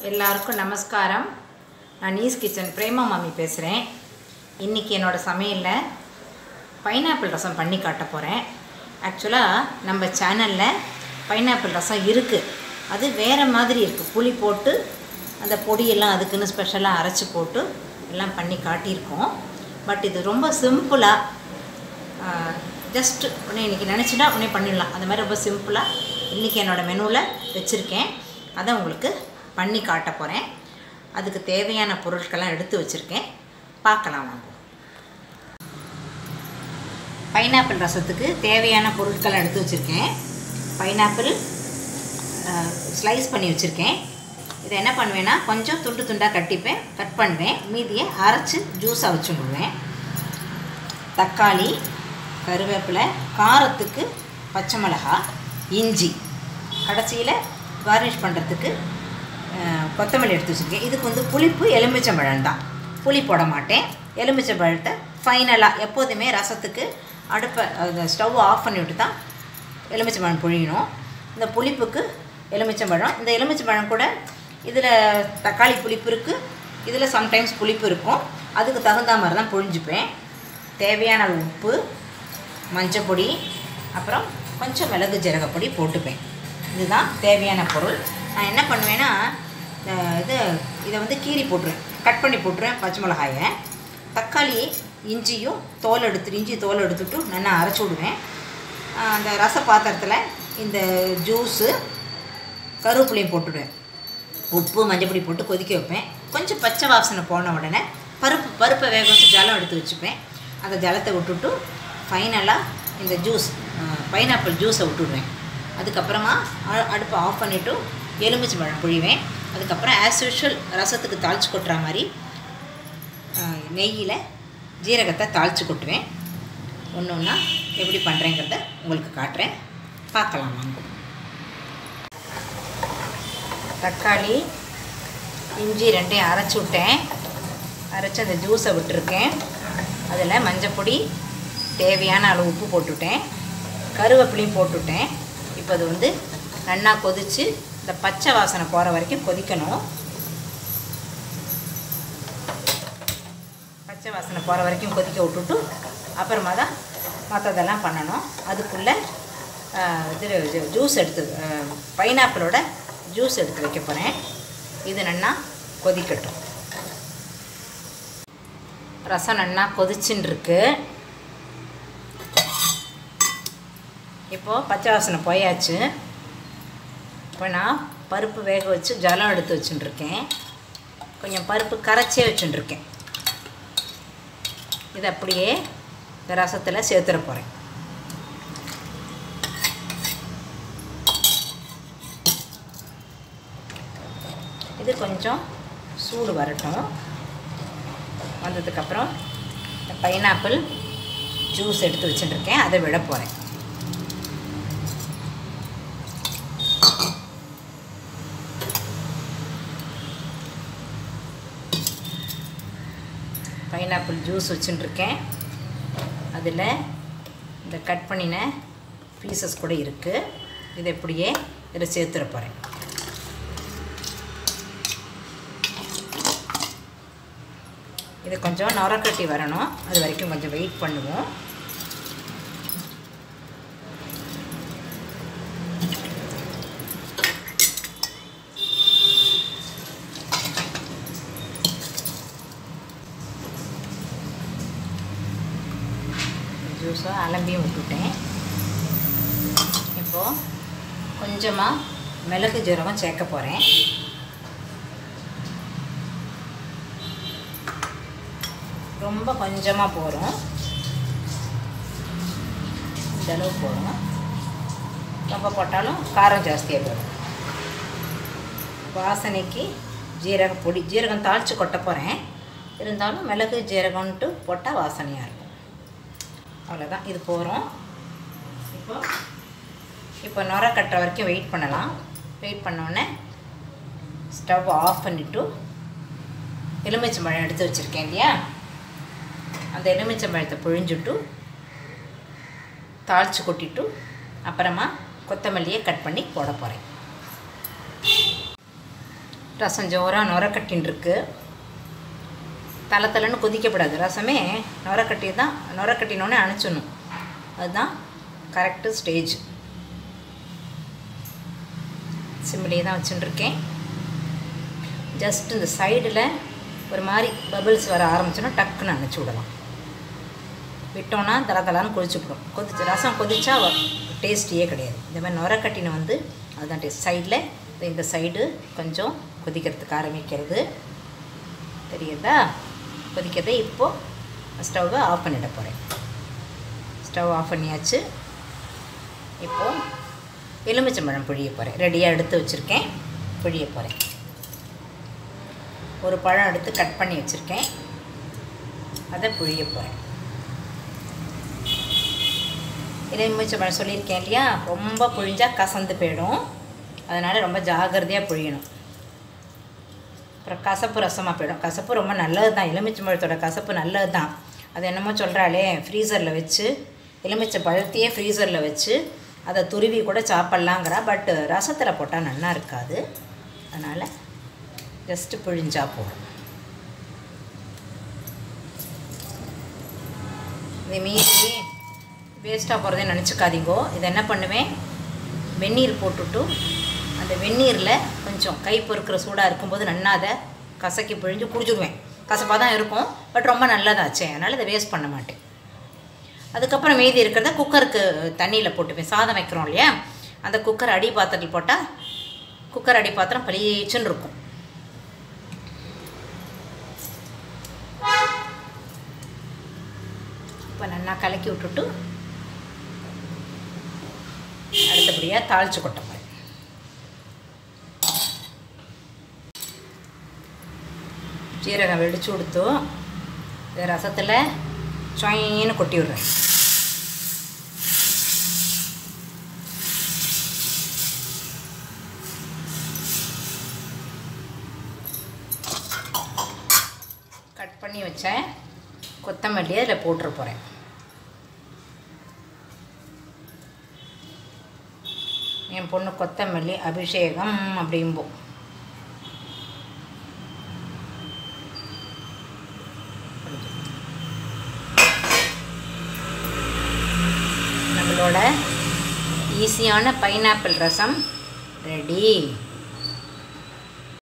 எல்லாருக்கும் நமஸ்காரம் நான் நீஸ் கிச்சன் பிரேமா மாமி பேசுகிறேன் இன்றைக்கி என்னோடய சமையலில் பைனாப்பிள் ரசம் பண்ணி காட்ட போகிறேன் ஆக்சுவலாக நம்ம சேனலில் பைனாப்பிள் ரசம் இருக்குது அது வேறு மாதிரி இருக்குது புளி போட்டு அந்த பொடியெல்லாம் அதுக்குன்னு ஸ்பெஷலாக அரைச்சி போட்டு எல்லாம் பண்ணி காட்டியிருக்கோம் பட் இது ரொம்ப சிம்பிளாக ஜஸ்ட் உடனே இன்றைக்கி நினச்சிட்டா உடனே பண்ணிடலாம் அந்த மாதிரி ரொம்ப சிம்பிளாக இன்றைக்கி என்னோடய மெனுவில் வச்சுருக்கேன் அதை உங்களுக்கு பண்ணி காட்ட போகிறேன் அதுக்கு தேவையான பொருட்கள்லாம் எடுத்து வச்சுருக்கேன் பார்க்கலாம் வாங்க பைனாப்பிள் ரசத்துக்கு தேவையான பொருட்களை எடுத்து வச்சுருக்கேன் பைனாப்பிள் ஸ்லைஸ் பண்ணி வச்சுருக்கேன் இதை என்ன பண்ணுவேன்னா கொஞ்சம் துண்டு துண்டாக கட்டிப்பேன் கட் பண்ணுவேன் மீதியை அரைச்சி ஜூஸாக வச்சுடுவேன் தக்காளி கருவேப்பிலை காரத்துக்கு பச்சை மிளகா இஞ்சி கடைசியில் கார்னிஷ் பண்ணுறதுக்கு கொத்தமல்லி எடுத்து வச்சுருக்கேன் இதுக்கு வந்து புளிப்பு எலுமிச்சம்பழம் தான் புளி போட மாட்டேன் எலுமிச்சம்பழத்தை ஃபைனலாக எப்போதுமே ரசத்துக்கு அடுப்பை அந்த ஸ்டவ் ஆஃப் பண்ணிவிட்டு தான் எலுமிச்சம்பழம் புழியணும் இந்த புளிப்புக்கு எலுமிச்சம்பழம் இந்த எலுமிச்சம்பழம் கூட இதில் தக்காளி புளிப்பு இருக்குது இதில் சம்டைம்ஸ் புளிப்பு இருக்கும் அதுக்கு தகுந்த மாதிரி தான் புழிஞ்சுப்பேன் தேவையான அளவு உப்பு மஞ்சள் பொடி அப்புறம் கொஞ்சம் மிளகு ஜீரகப்பொடி போட்டுப்பேன் இதுதான் தேவையான பொருள் நான் என்ன பண்ணுவேன்னா இது இதை வந்து கீரி போட்டுருவேன் கட் பண்ணி போட்டுருவேன் பச்சை மிளகாயை தக்காளி இஞ்சியும் தோல் எடுத்துட்டு இஞ்சி தோல் எடுத்துட்டு நல்லா அரைச்சி விடுவேன் அந்த ரச பாத்திரத்தில் இந்த ஜூஸு கருவேப்பிலையும் போட்டுடுவேன் உப்பு மஞ்சப்பொடி போட்டு கொதிக்க வைப்பேன் கொஞ்சம் பச்சை வாசனை போன உடனே பருப்பு பருப்பை வேக வச்சு ஜலம் எடுத்து வச்சுப்பேன் அந்த ஜலத்தை விட்டுட்டு ஃபைனலாக இந்த ஜூஸ் பைனாப்பிள் ஜூஸை விட்டுடுவேன் அதுக்கப்புறமா அடுப்பை ஆஃப் பண்ணிவிட்டு எலுமிச்சை பழம் புழிவேன் அதுக்கப்புறம் ஆஸ் யூஷுவல் ரசத்துக்கு தாளித்து கொட்டுற மாதிரி நெய்யில் ஜீரகத்தை தாளித்து கொட்டுவேன் ஒன்று ஒன்றா எப்படி பண்ணுறேங்கிறத உங்களுக்கு காட்டுறேன் பார்க்கலாம் வாங்க தக்காளி இஞ்சி ரெண்டையும் அரைச்சி விட்டேன் அரைச்சி அந்த ஜூஸை விட்டுருக்கேன் அதில் மஞ்சப்பொடி தேவையான அளவு உப்பு போட்டுவிட்டேன் கருவேப்பிலையும் போட்டுவிட்டேன் இப்போ அது வந்து நல்லா கொதித்து இந்த பச்சை வாசனை போகிற வரைக்கும் கொதிக்கணும் பச்சை வாசனை போகிற வரைக்கும் கொதிக்க விட்டுட்டு அப்புறமா தான் மற்றதெல்லாம் பண்ணணும் அதுக்குள்ளே இது ஜூஸ் எடுத்து பைனாப்பிளோட ஜூஸ் எடுத்து வைக்க போகிறேன் இது நன்னா கொதிக்கட்டும் ரசம் நன்னா கொதிச்சுன்னு இருக்கு இப்போது பச்சை வாசனை போயாச்சு இப்போ நான் பருப்பு வேக வச்சு ஜலம் எடுத்து வச்சுட்டுருக்கேன் கொஞ்சம் பருப்பு கரைச்சே வச்சுட்டுருக்கேன் இதை அப்படியே இந்த ரசத்தில் சேர்த்துட போகிறேன் இது கொஞ்சம் சூடு வரட்டும் வந்ததுக்கப்புறம் இந்த பைனாப்பிள் ஜூஸ் எடுத்து வச்சுட்டுருக்கேன் அதை விட போகிறேன் பைனாப்பிள் ஜூஸ் வச்சுட்டுருக்கேன் அதில் இந்த கட் பண்ணின பீசஸ் கூட இருக்குது இதை இப்படியே இதில் சேர்த்துட போகிறேன் இது கொஞ்சம் நொரக்கட்டி வரணும் அது வரைக்கும் கொஞ்சம் வெயிட் பண்ணுவோம் ஜூஸை அலம்பியும் விட்டுட்டேன் இப்போது கொஞ்சமாக மிளகு ஜீரகம் சேர்க்க போகிறேன் ரொம்ப கொஞ்சமாக போகிறோம் இந்த அளவு போகிறோம் ரொம்ப போட்டாலும் காரம் ஜாஸ்தியாக போடும் வாசனைக்கு ஜீரக பொடி ஜீரகம் தாளித்து கொட்ட போகிறேன் இருந்தாலும் மிளகு ஜீரகம்ன்ட்டு போட்டால் வாசனையாக இருக்கும் அவ்வளோதான் இது போகிறோம் இப்போ இப்போ நுர கட்டுற வரைக்கும் வெயிட் பண்ணலாம் வெயிட் பண்ணோடனே ஸ்டவ் ஆஃப் பண்ணிவிட்டு எலுமிச்சம்பழம் எடுத்து வச்சுருக்கேன் இல்லையா அந்த எலுமிச்சம்பழத்தை புழிஞ்சுட்டு தாளித்து கொட்டிட்டு அப்புறமா கொத்தமல்லியை கட் பண்ணி போட போகிறேன் ரசம் ஜோராக நுரக்கட்டின்னு இருக்கு தலை தலைன்னு கொதிக்கப்படாது ரசமே நுரக்கட்டி தான் நுரக்கட்டினோடனே அணைச்சிடணும் அதுதான் கரெக்டு ஸ்டேஜ் சிம்மிலே தான் வச்சுட்டுருக்கேன் ஜஸ்ட் இந்த சைடில் ஒரு மாதிரி பபிள்ஸ் வர ஆரம்பிச்சோன்னா டக்குன்னு அணைச்சி விடலாம் விட்டோன்னா தல தலான்னு கொதிச்சுவிடும் கொதிச்சு ரசம் கொதிச்சா டேஸ்டியே கிடையாது இந்த மாதிரி நுரக்கட்டினை வந்து அதுதான் டேஸ்ட் சைடில் இந்த சைடு கொஞ்சம் கொதிக்கிறதுக்கு ஆரம்பிக்கிறது தெரியுதா கொதிக்கிறதை இப்போது ஸ்டவ்வை ஆஃப் பண்ணிட போகிறேன் ஸ்டவ் ஆஃப் பண்ணியாச்சு இப்போது எலுமிச்சம்பழம் புழிய போகிறேன் ரெடியாக எடுத்து வச்சுருக்கேன் புழிய போகிறேன் ஒரு பழம் எடுத்து கட் பண்ணி வச்சுருக்கேன் அதை புழிய போகிறேன் எலுமிச்சம்பழம் சொல்லியிருக்கேன் இல்லையா ரொம்ப புழிஞ்சால் கசந்து போயிடும் அதனால் ரொம்ப ஜாகிரதையாக புழியணும் அப்புறம் கசப்பு ரசமாக போயிடும் கசப்பு ரொம்ப நல்லது தான் எலுமிச்சம்பழத்தோட கசப்பு நல்லது தான் அது என்னமோ சொல்கிறாளே ஃப்ரீசரில் வச்சு எலுமிச்சை பழத்தையே ஃப்ரீசரில் வச்சு அதை துருவி கூட சாப்பிட்லாங்கிறா பட் ரசத்தில் போட்டால் நல்லா இருக்காது அதனால் ஜஸ்ட்டு பிழிஞ்சா போதும் இது மீறி வேஸ்ட்டாக போகிறதே நினச்சிக்காதீங்கோ இதை என்ன பண்ணுவேன் வெந்நீர் போட்டுட்டு அந்த வெந்நீரில் கொஞ்சம் கை பொறுக்கிற சூடாக இருக்கும்போது நன்னா அதை கசக்கி பிழிஞ்சு குடிச்சுடுவேன் கசப்பாக தான் இருக்கும் பட் ரொம்ப நல்லதாச்சே அதனால் இதை வேஸ்ட் பண்ண மாட்டேன் அதுக்கப்புறம் மீதி இருக்கிறத குக்கருக்கு தண்ணியில் போட்டுப்பேன் சாதம் வைக்கிறோம் இல்லையா அந்த குக்கர் அடி பாத்திரத்தில் போட்டால் குக்கர் அடி பாத்திரம் பளிச்சுன்னு இருக்கும் இப்போ நல்லா கலக்கி விட்டுட்டு அடுத்தபடியாக தாளிச்சு கொட்ட போகிறேன் ஜீரகம் வெடிச்சு கொடுத்து இந்த ரசத்தில் சொயின்னு கொட்டி விடுறேன் கட் பண்ணி வச்சேன் கொத்தமல்லி அதில் போட்டுற போகிறேன் என் பொண்ணு கொத்தமல்லி அபிஷேகம் அப்படிம்போம் நம்மளோட ஈஸியான பைனாப்பிள் ரசம் ரெடி